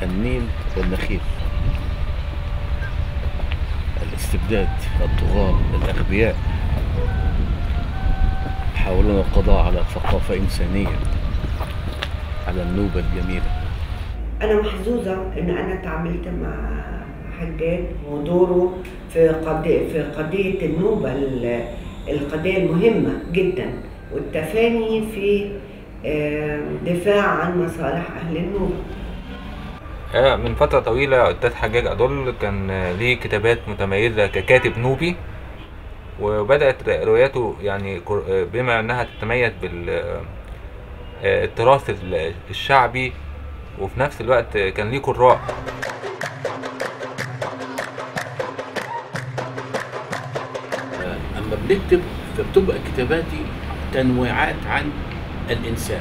النيل والنخيل الاستبداد الطغاة الأغبياء يحاولون القضاء على ثقافة إنسانية على النوبة الجميلة أنا محظوظة إن أنا تعاملت مع حجاج ودوره في قضية في قضية النوبة ال- القضية المهمة جدا والتفاني في آه، دفاع عن مصالح أهل النوبة آه، من فترة طويلة أستاذ حجاج أدول كان آه، ليه كتابات متميزة ككاتب نوبي وبدأت رواياته يعني كر- آه، بما أنها تتميز بالتراث الشعبي وفي نفس الوقت آه، كان ليه قراء أما بنكتب فبتبقى كتاباتي تنويعات عن الإنسان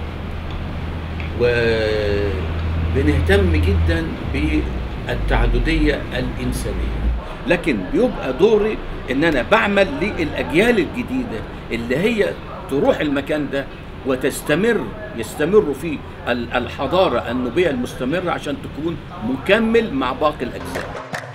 وبنهتم جدا بالتعددية الإنسانية لكن بيبقى دوري إن أنا بعمل للأجيال الجديدة اللي هي تروح المكان ده وتستمر يستمروا في ال- الحضارة النوبية المستمرة عشان تكون مكمل مع باقي الأجزاء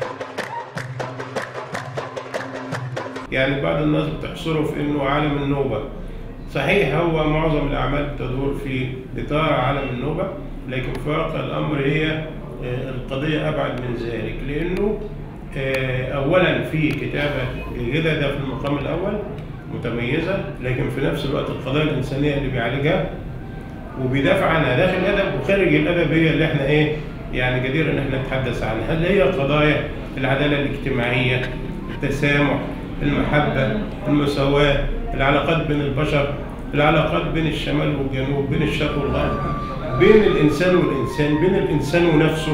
يعني بعض الناس بتحصره في انه عالم النوبه صحيح هو معظم الاعمال بتدور في اطار عالم النوبه لكن في واقع الامر هي آه، القضيه ابعد من ذلك لانه آه، اولا في كتابه جيده ده في المقام الاول متميزه لكن في نفس الوقت القضايا الانسانيه اللي بيعالجها وبيدافع عنها داخل الادب وخارج الادب هي اللي احنا ايه يعني جدير ان احنا نتحدث عنها اللي هي قضايا العداله الاجتماعيه التسامح المحبه المساواه العلاقات بين البشر العلاقات بين الشمال والجنوب بين الشرق والغرب بين الانسان والانسان بين الانسان ونفسه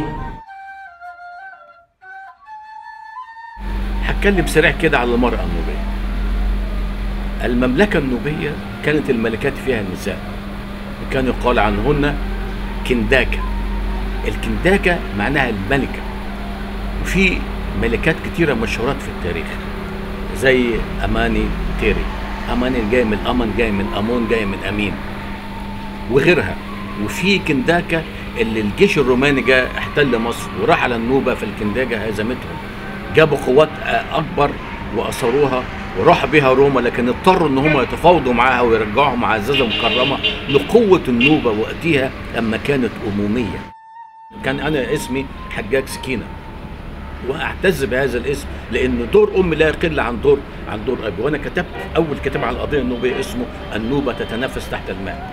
هتكلم سريع كده على المرأة النوبية المملكة النوبية كانت الملكات فيها النساء وكان يقال عنهن كنداكة الكنداكة معناها الملكة وفي ملكات كتيرة مشهورات في التاريخ زي أماني تيري أماني جاي من أمن جاي من أمون جاي من أمين وغيرها وفي كنداكة اللي الجيش الروماني جاء احتل مصر وراح على النوبة في الكنداكة هزمتهم جابوا قوات اكبر واسروها وراح بها روما لكن اضطروا ان هم يتفاوضوا معاها ويرجعوها معززه مكرمه لقوه النوبه وقتها اما كانت اموميه. كان انا اسمي حجاج سكينه واعتز بهذا الاسم لان دور امي لا يقل عن دور عن دور ابي وانا كتبت اول كتاب على القضيه النوبيه اسمه النوبه تتنفس تحت الماء.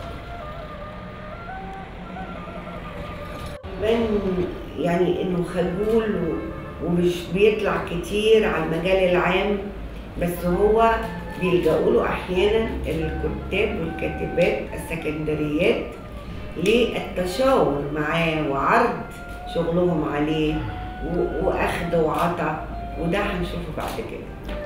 من يعني انه خجول و- ومش بيطلع كتير على المجال العام بس هو بيلجأوا له احيانا الكتاب والكاتبات السكندريات للتشاور معاه وعرض شغلهم عليه و- واخد وعطا وده هنشوفه بعد كده